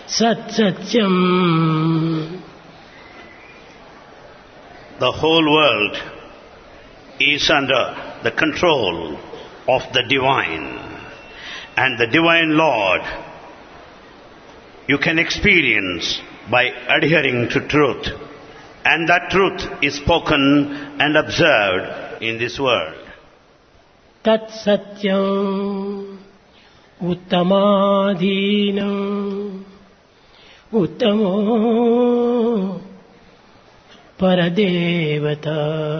సత్సత్యం The whole world is under the control of the divine. And the divine Lord you can experience by adhering to truth. And that truth is spoken and observed in this world. తత్సత్యం ఉత్తమాధీనం ఉత్తమో పరదేవత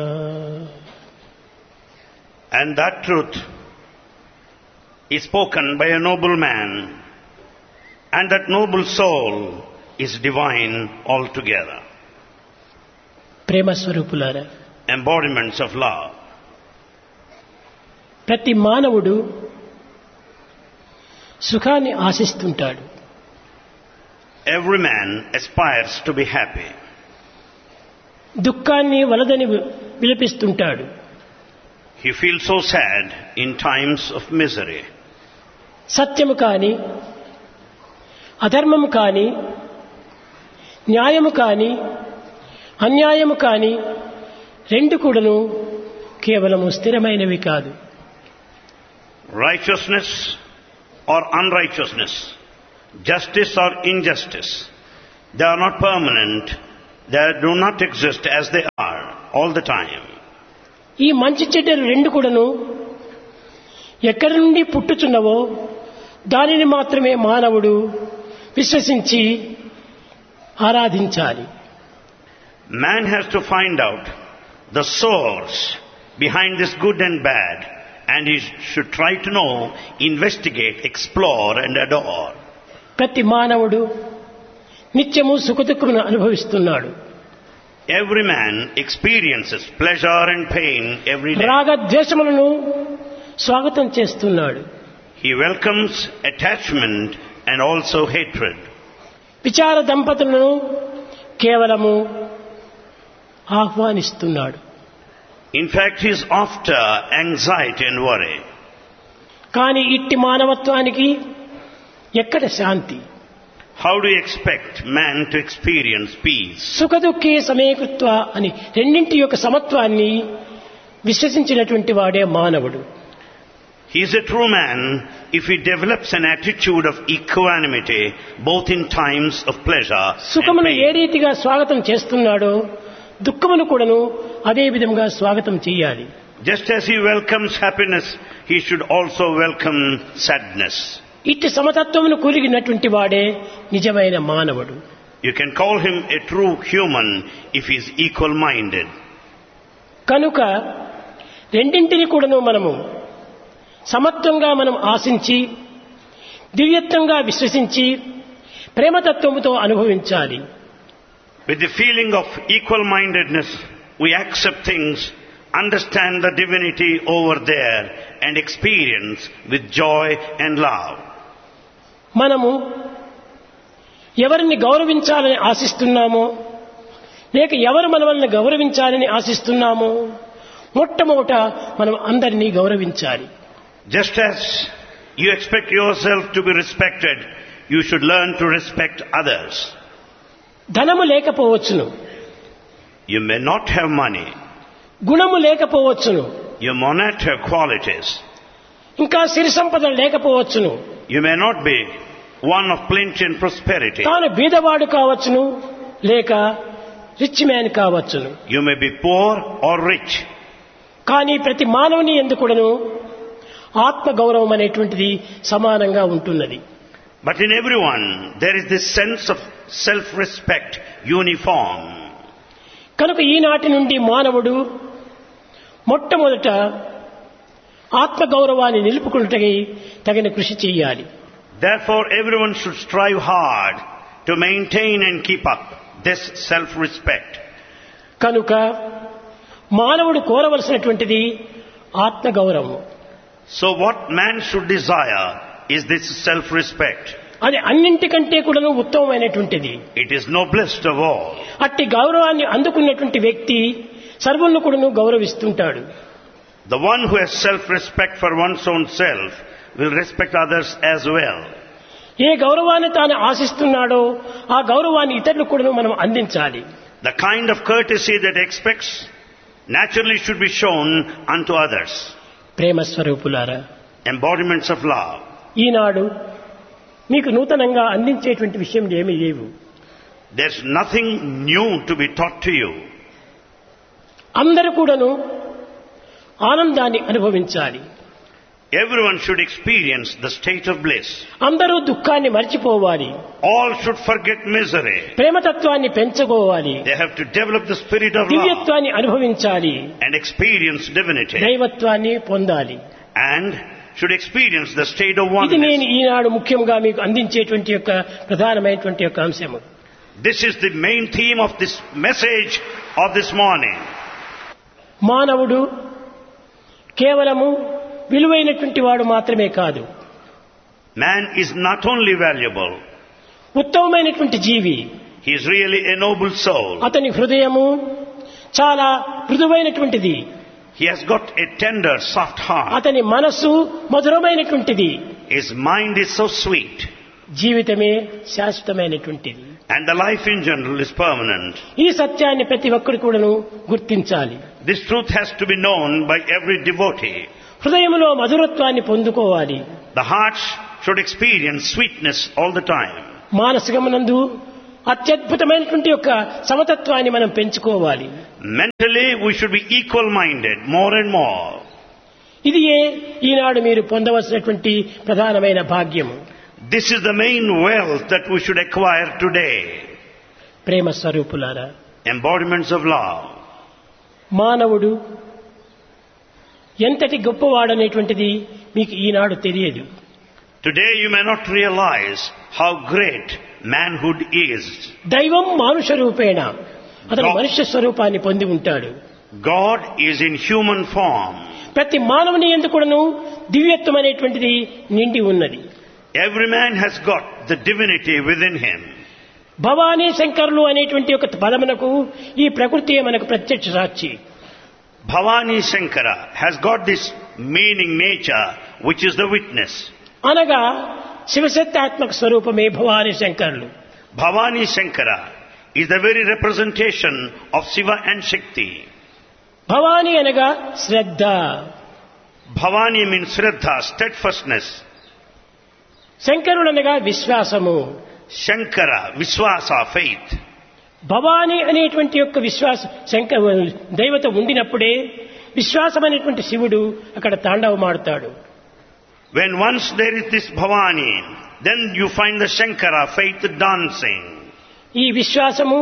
And that truth is spoken by a noble man. And that noble soul is divine altogether. ప్రేమ స్వరూపులారా Embodiments of love. ప్రతి మానవుడు సుఖాన్ని ఆశిస్తుంటాడు Every man aspires to be happy. దుఃఖాన్ని వలదని వి- విలపిస్తుంటాడు He feels so sad in times of misery. సత్యము కాని అధర్మము కాని న్యాయము కాని అన్యాయము కాని రెండు కూడాను కేవలము స్థిరమైనవి కాదు Righteousness or unrighteousness, justice or injustice, they are not permanent. They do not exist as they are all the time. ఈ మంచి చెడ్డలు రెండు కూడాను ఎక్కడి నుండి పుట్టుచున్నవో దానిని మాత్రమే మానవుడు విశ్వసించి ఆరాధించాలి Man has to find out the source behind this good and bad and he should try to know, investigate, explore and adore. ప్రతి మానవుడు నిత్యము సుఖదుఖమును అనుభవిస్తున్నాడు Every man experiences pleasure and pain every day. రాగద్వేషములను స్వాగతం చేస్తున్నాడు He welcomes attachment and also hatred. విచార దంపతులను కేవలము ఆహ్వానిస్తున్నాడు In fact, he is after anxiety and worry. కానీ ఇట్టి మానవత్వానికి ఎక్కడ శాంతి How do you expect man to experience peace? సుఖదుఖే సమేకృత్వ అని రెండింటి యొక్క సమత్వాన్ని విశ్వసించినటువంటి వాడే మానవుడు He is a true man if he develops an attitude of equanimity both in times of pleasure and సుఖమును ఏ pain. రీతిగా స్వాగతం చేస్తున్నాడో దుఃఖమును కూడాను అదే విధంగా స్వాగతం చేయాలి Just as he welcomes happiness, he should also welcome sadness. ఇట్టి సమతత్వమును కూలిగినటువంటి వాడే నిజమైన మానవుడు You can call him a true human if he is equal minded. కనుక రెండింటిని కూడాను మనము సమత్వంగా మనం ఆశించి దివ్యత్వంగా విశ్వసించి ప్రేమతత్వముతో అనుభవించాలి With the feeling of equal mindedness, we accept things, understand the divinity over there, and experience with joy and love. మనము ఎవరిని గౌరవించాలని ఆశిస్తున్నామో లేక ఎవరు మనల్ని గౌరవించాలని ఆశిస్తున్నామో మొట్టమొదట మనం అందరినీ గౌరవించాలి Just as you expect yourself to be respected, you should learn to respect others. ధనము లేకపోవచ్చును You may not have money, గుణము లేకపోవచ్చును you may not have qualities, ఇంకా సిరి సంపద లేకపోవచ్చును you may not be one of plenty and prosperity. తాను బీదవాడు కావచ్చును లేక rich man కావచ్చును You may be poor or rich, కానీ ప్రతి మానవుని ఎందుకుడను ఆత్మ గౌరవం అనేటువంటిది సమానంగా ఉంటున్నది but in everyone there is this sense of self-respect uniform. కనుక ఈనాటి నుండి మానవుడు మొట్టమొదట ఆత్మ గౌరవాన్ని నిలుపుకుంటకై తగిన కృషి చేయాలి Therefore everyone should strive hard to maintain and keep up this self-respect. కనుక మానవుడు కోరవలసినటువంటిది ఆత్మ గౌరవం So what man should desire is this self-respect. అది అన్నింటికంటే కూడాను ఉత్తమమైనటువంటిది It is noblest of all. అట్టి గౌరవాన్ని అందుకున్నటువంటి వ్యక్తి సర్వులను కూడాను గౌరవిస్తుంటాడు The one who has self-respect for one's own self will respect others as well. ఏ గౌరవాన్ని తాను ఆశిస్తున్నాడో ఆ గౌరవాన్ని ఇతరులకు కూడా మనం అందించాలి The kind of courtesy that expects naturally should be shown unto others. ప్రేమ స్వరూపులారా Embodiments of love. ఈనాడు మీకు నూతనంగా అందించేటువంటి విషయం ఏమీ లేవు There's nothing new to be taught to you. అందరూ కూడాను ఆనందాన్ని అనుభవించాలి Everyone should experience the state of bliss. అందరూ దుఃఖాన్ని మర్చిపోవాలి All should forget misery. ప్రేమతత్వాన్ని పెంచుకోవాలి They have to develop the spirit of love దివ్యత్వాన్ని అనుభవించాలి and experience divinity. దైవత్వాన్ని పొందాలి And should experience the state of ఇది నేను oneness. ఈనాడు ముఖ్యంగా మీకు అందించేటువంటి యొక్క ప్రధానమైనటువంటి యొక్క అంశము This is the main theme of this message of this morning. మానవుడు కేవలము విలువైనటువంటి వాడు మాత్రమే కాదు Man is not only valuable, ఉత్తమమైనటువంటి జీవి he is really a noble soul. అతని హృదయము చాలా మృదువైనటువంటిది He has got a tender, soft heart. అతని మనస్సు మధురమైనటువంటిది His mind is so sweet. జీవితమే శాశ్వతమైనటువంటిది And the life in general is permanent. ఈ సత్యాన్ని ప్రతి ఒక్కరు కూడాను గుర్తించాలి This truth has to be known by every devotee. హృదయంలో మధురత్వాన్ని పొందుకోవాలి The heart should experience sweetness all the time. మానసికమునందు అత్యద్భుతమైనటువంటి యొక్క సమతత్వాన్ని మనం పెంచుకోవాలి Mentally, we should be equal minded more and more. ఇది ఏ ఈనాడు మీరు పొందవలసినటువంటి ప్రధానమైన భాగ్యము This is the main wealth that we should acquire today. ప్రేమ స్వరూపులారా Embodiments of love. మానవుడు ఎంతటి గొప్పవాడనేటువంటిది మీకు ఈనాడు తెలియదు Today you may not realize how great manhood is. దైవం మానుష రూపేణ అతను God- మనుష్య స్వరూపాన్ని పొంది ఉంటాడు God is in human form. ప్రతి మానవుని ఎందుకును దివ్యత్వం అనేటువంటిది నిండి ఉన్నది Every man has got the divinity within him. Bhavani శంకరులు అనేటువంటి ఒక పదమునకు ఈ ప్రకృతియే మనకు ప్రత్యక్ష సాక్షి Bhavani Shankara has got this meaning nature which is the witness. అనగా శివశక్తాత్మక స్వరూపమే భవానీ శంకరులు Bhavani Shankara is the very representation of Shiva and Shakti. Bhavani అనగా శ్రద్ధ Bhavani means Shraddha, steadfastness. శంకరుడు అనగా విశ్వాసము Shankara, Viswasa, faith. భవానీ అనేటువంటి యొక్క విశ్వాస శంక దైవత ఉండినప్పుడే విశ్వాసం అనేటువంటి శివుడు అక్కడ తాండవమాడుతాడు When once there is this Bhavani, then you find the Shankara, faith dancing. ఈ విశ్వాసము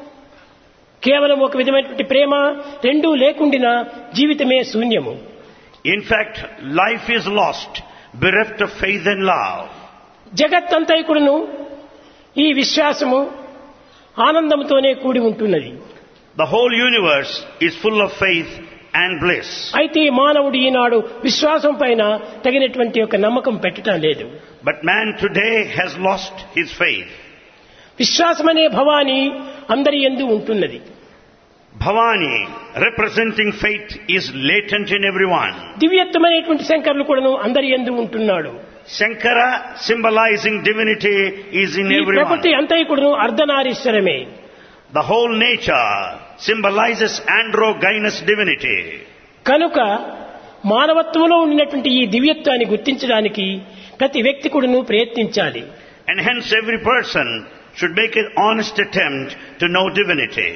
కేవలం ఒక విధమైనటువంటి ప్రేమ రెండూ లేకుండినా జీవితమే శూన్యము In fact, life is lost, bereft of faith and love. జగత్తంతైకుడును ఈ విశ్వాసము ఆనందంతోనే కూడి ఉంటున్నది The whole universe is full of faith and bliss. అయితే ఈ మానవుడు ఈనాడు విశ్వాసం పైన తగినటువంటి ఒక నమ్మకం పెట్టడం లేదు But man today has lost his faith. విశ్వాసం అనే భవాని అందరి ఎందు ఉంటున్నది Bhavani, representing faith, is latent in everyone. దివ్యత్వమైనటువంటి శంకరులు కూడాను అందరి ఎందు ఉంటున్నాడు Shankara, symbolizing divinity, is in ఈ everyone. ప్రకృతి అంతైకుడును అర్ధనారీశ్వరమే The whole nature symbolizes androgynous divinity. కనుక మానవత్వంలో ఉండినటువంటి ఈ దివ్యత్వాన్ని గుర్తించడానికి ప్రతి వ్యక్తి కూడాను ప్రయత్నించాలి And hence every person should make an honest attempt to know divinity.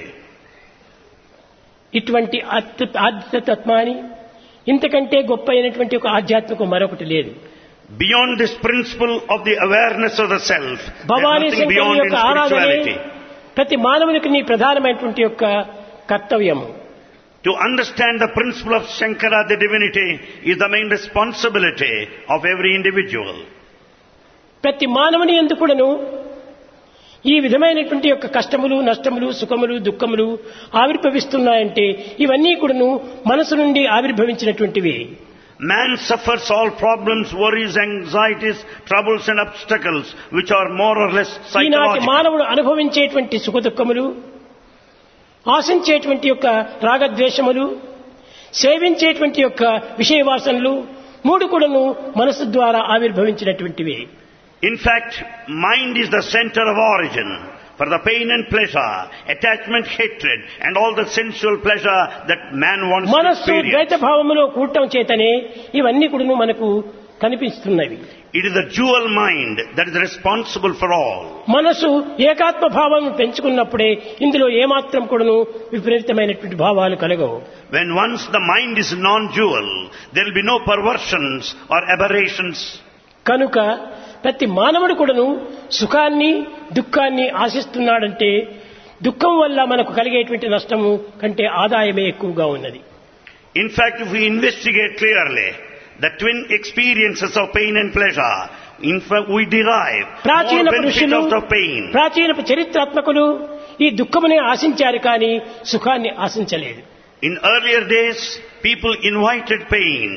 ఇటువంటి అద్భుత ఆధ్యాత్మాన్ని ఇంతకంటే గొప్ప అయినటువంటి ఒక ఆధ్యాత్మిక మరొకటి లేదు Beyond this principle of the awareness of the self, there's Bhavani nothing శంకరుని beyond in యొక్క ఆరాధనే spirituality. ప్రతి మానవునికి నీ ప్రధానమైనటువంటి యొక్క కర్తవ్యము To understand the principle of Shankara, the divinity, is the main responsibility of every individual. ప్రతి మానవుని ఎందుకుడను ఈ విధమైనటువంటి యొక్క కష్టములు నష్టములు సుఖములు దుఃఖములు ఆవిర్భవిస్తున్నాయంటే ఇవన్నీ కూడాను మనసు నుండి ఆవిర్భవించినటువంటివి Man suffers all problems, worries, anxieties, troubles and obstacles which are more or less ఈనాటి psychological. మానవుడు అనుభవించేటువంటి సుఖ దుఃఖములు ఆశించేటువంటి యొక్క రాగద్వేషములు సేవించేటువంటి యొక్క విషయ వాసనలు మూడు కూడాను మనసు ద్వారా ఆవిర్భవించినటువంటివి In fact, mind is the center of origin for the pain and pleasure, attachment, hatred, and all the sensual pleasure that man wants to మనస్సు ద్వైత experience. భావములో కూడటం చేతనే ఇవన్నీ కూడా మనకు కనిపిస్తున్నవి It is the dual mind that is responsible for all. మనసు ఏకాత్మ భావం పెంచుకున్నప్పుడే ఇందులో ఏమాత్రం కూడాను విపరీతమైనటువంటి భావాలు కలగవు When once the mind is non-dual, there will be no perversions or aberrations. కనుక ప్రతి మానవుడు కూడాను సుఖాన్ని దుఃఖాన్ని ఆశిస్తున్నాడంటే దుఃఖం వల్ల మనకు కలిగేటువంటి నష్టము కంటే ఆదాయమే ఎక్కువగా ఉన్నది In fact, if we investigate clearly the twin experiences of pain and pleasure, in fact, we derive ప్రాచీన more benefit పురుషులు out of pain. ప్రాచీన చరిత్రాత్మకులు ఈ దుఃఖమునే ఆశించారు కానీ సుఖాన్ని ఆశించలేదు In earlier days, people invited pain.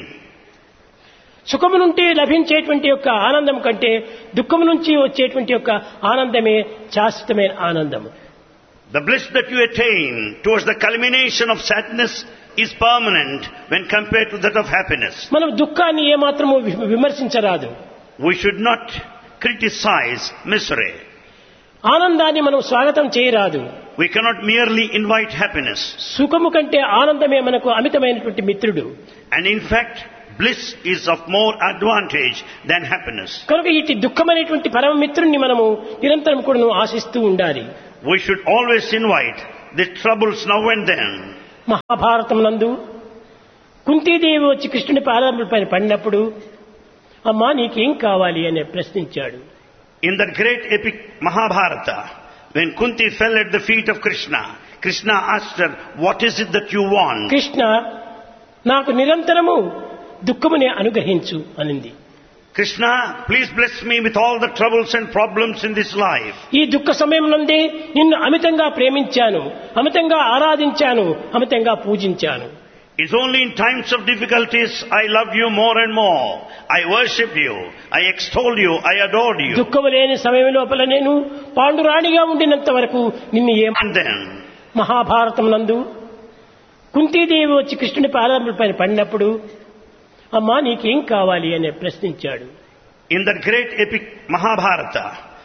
సుఖము నుండి లభించేటువంటి యొక్క ఆనందం కంటే దుఃఖము నుంచి వచ్చేటువంటి యొక్క ఆనందమే శాశ్వతమైన ఆనందం The bliss that you attain towards the culmination of sadness is permanent when compared to that of happiness. మనం దుఃఖాన్ని ఏమాత్రము వి- విమర్శించరాదు We should not criticize misery. ఆనందాన్ని మనం స్వాగతం చేయరాదు We cannot merely invite happiness. సుఖము కంటే ఆనందమే మనకు అమితమైనటువంటి మిత్రుడు And in fact, bliss is of more advantage than happiness. కనుక ఇటు దుఃఖమైనటువంటి పరమ మిత్రుణ్ణి మనము నిరంతరం కూడా ఆశిస్తూ ఉండాలి We should always invite the troubles now and then. Mahabharatam నందు కుంతీదేవి వచ్చి కృష్ణుని పాదములపైన పడినప్పుడు అమ్మా నీకేం కావాలి అని ప్రశ్నించాడు In that great epic Mahabharata, when Kunti fell at the feet of Krishna, Krishna asked her, What is it that you want? Krishna నాకు నిరంతరము దుఃఖమునే అనుగ్రహించు అనింది Krishna, please bless me with all the troubles and problems in this life. ఈ దుఃఖ సమయం నుండి నిన్ను అమితంగా ప్రేమించాను అమితంగా ఆరాధించాను అమితంగా పూజించాను It's only in times of difficulties I love you more and more. I worship you. I extol you. I adore you. దుఃఖము లేని సమయం లోపల నేను పాండురాణిగా ఉండినంత వరకు నిన్ను ఏం And then, మహాభారతం నందు కుంతీదేవి వచ్చి కృష్ణుని పాదములపైన పడినప్పుడు అమ్మా నీకేం కావాలి అని ప్రశ్నించాడు in that great epic Mahabharata,